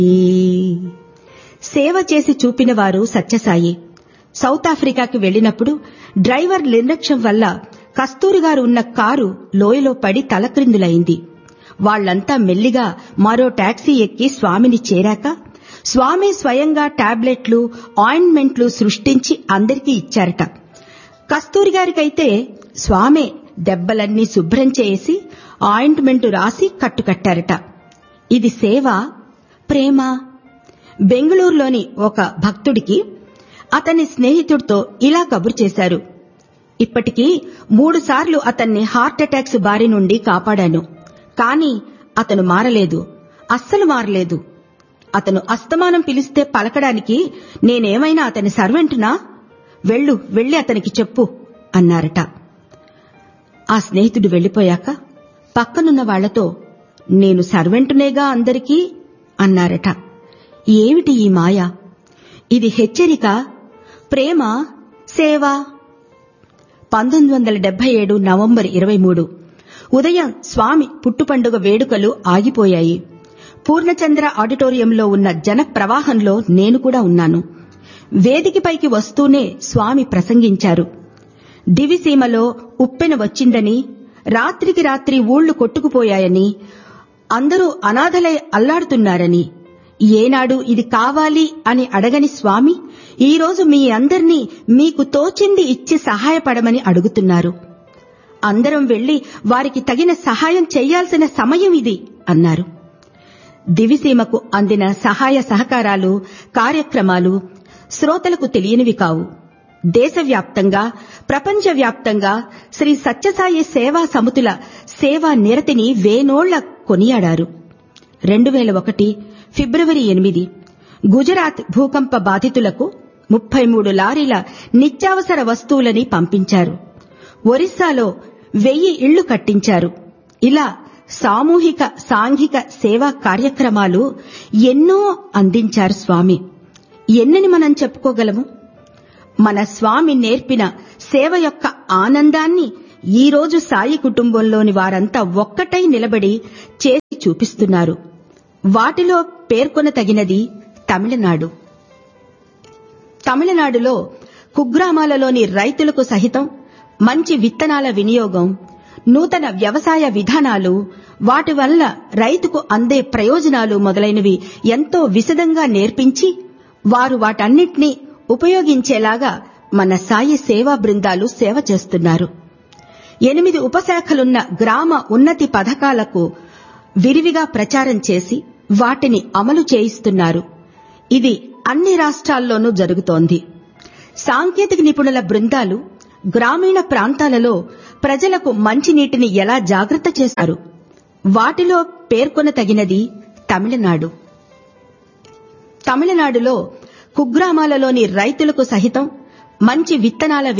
సేవ చేసి చూపిన వారు సత్యసాయి సౌత్ ఆఫ్రికాకి వెళ్లినప్పుడు డ్రైవర్ నిర్లక్ష్యం వల్ల కస్తూరి గారు ఉన్న కారు లోయలో పడి తలక్రిందులైంది వాళ్లంతా మెల్లిగా మరో టాక్సీ ఎక్కి స్వామిని చేరాక స్వామి స్వయంగా టాబ్లెట్లు ఆయింట్మెంట్లు సృష్టించి అందరికీ ఇచ్చారట కస్తూరి గారికైతే స్వామే దెబ్బలన్నీ శుభ్రం చేసి ఆయింట్మెంటు రాసి కట్టుకట్టారట ఇది సేవ ప్రేమ బెంగళూరులోని ఒక భక్తుడికి అతని స్నేహితుడితో ఇలా కబురు చేశారు ఇప్పటికీ మూడుసార్లు అతన్ని హార్ట్ అటాక్స్ బారి నుండి కాపాడాను కాని అతను మారలేదు అస్సలు మారలేదు అతను అస్తమానం పిలిస్తే పలకడానికి నేనేమైనా అతని సర్వెంటునా వెళ్ళు వెళ్ళి అతనికి చెప్పు అన్నారట ఆ స్నేహితుడు వెళ్లిపోయాక పక్కనున్న వాళ్లతో నేను సర్వెంటునేగా అందరికీ అన్నారట ఏమిటి ఈ మాయ ఇది హెచ్చరిక ప్రేమ సేవ పంతొమ్మిది వందల డెబ్బై ఏడు నవంబర్ ఇరవై మూడు ఉదయం స్వామి పుట్టుపండుగ వేడుకలు ఆగిపోయాయి పూర్ణచంద్ర ఆడిటోరియంలో ఉన్న జన ప్రవాహంలో నేను కూడా ఉన్నాను వేదికపైకి వస్తూనే స్వామి ప్రసంగించారు దివిసీమలో ఉప్పెన వచ్చిందని రాత్రికి రాత్రి ఊళ్లు కొట్టుకుపోయాయని అందరూ అనాథలై అల్లాడుతున్నారని ఏనాడు ఇది కావాలి అని అడగని స్వామి ఈరోజు మీ అందర్నీ మీకు తోచింది ఇచ్చి సహాయపడమని అడుగుతున్నారు అందరం వెళ్లి వారికి తగిన సహాయం చేయాల్సిన సమయం ఇది అన్నారు దివిసీమకు అందిన సహాయ సహకారాలు కార్యక్రమాలు శ్రోతలకు తెలియనివి కావు దేశవ్యాప్తంగా ప్రపంచవ్యాప్తంగా శ్రీ సత్యసాయి సేవా సమితుల సేవా నిరతిని వేనోళ్ల కొనియాడారు రెండు వేల ఒకటి ఫిబ్రవరి ఎనిమిది గుజరాత్ భూకంప బాధితులకు ముప్పై మూడు లారీల నిత్యావసర వస్తువులని పంపించారు ఒరిస్సాలో వెయ్యి ఇళ్లు కట్టించారు ఇలా సామూహిక సాంఘిక సేవా కార్యక్రమాలు ఎన్నో అందించారు స్వామి ఎన్నని మనం చెప్పుకోగలము మన స్వామి నేర్పిన సేవ యొక్క ఆనందాన్ని ఈరోజు సాయి కుటుంబంలోని వారంతా ఒక్కటై నిలబడి చేసి చూపిస్తున్నారు వాటిలో పేర్కొనతగినది తమిళనాడు తమిళనాడులో కుగ్రామాలలోని రైతులకు సహితం మంచి విత్తనాల వినియోగం నూతన వ్యవసాయ విధానాలు వాటి వల్ల రైతుకు అందే ప్రయోజనాలు మొదలైనవి ఎంతో విశదంగా నేర్పించి వారు వాటన్నిటినీ ఉపయోగించేలాగా మన సాయి సేవా బృందాలు సేవ చేస్తున్నారు ఎనిమిది ఉపశాఖలున్న గ్రామ ఉన్నతి పథకాలకు విరివిగా ప్రచారం చేసి వాటిని అమలు చేయిస్తున్నారు ఇది అన్ని రాష్ట్రాల్లోనూ జరుగుతోంది సాంకేతిక నిపుణుల బృందాలు గ్రామీణ ప్రాంతాలలో ప్రజలకు మంచినీటిని ఎలా జాగ్రత్త చేస్తారు వాటిలో పేర్కొనతగినది తమిళనాడు తమిళనాడులో కుగ్రామాలలోని రైతులకు సహితం మంచి విత్తనాల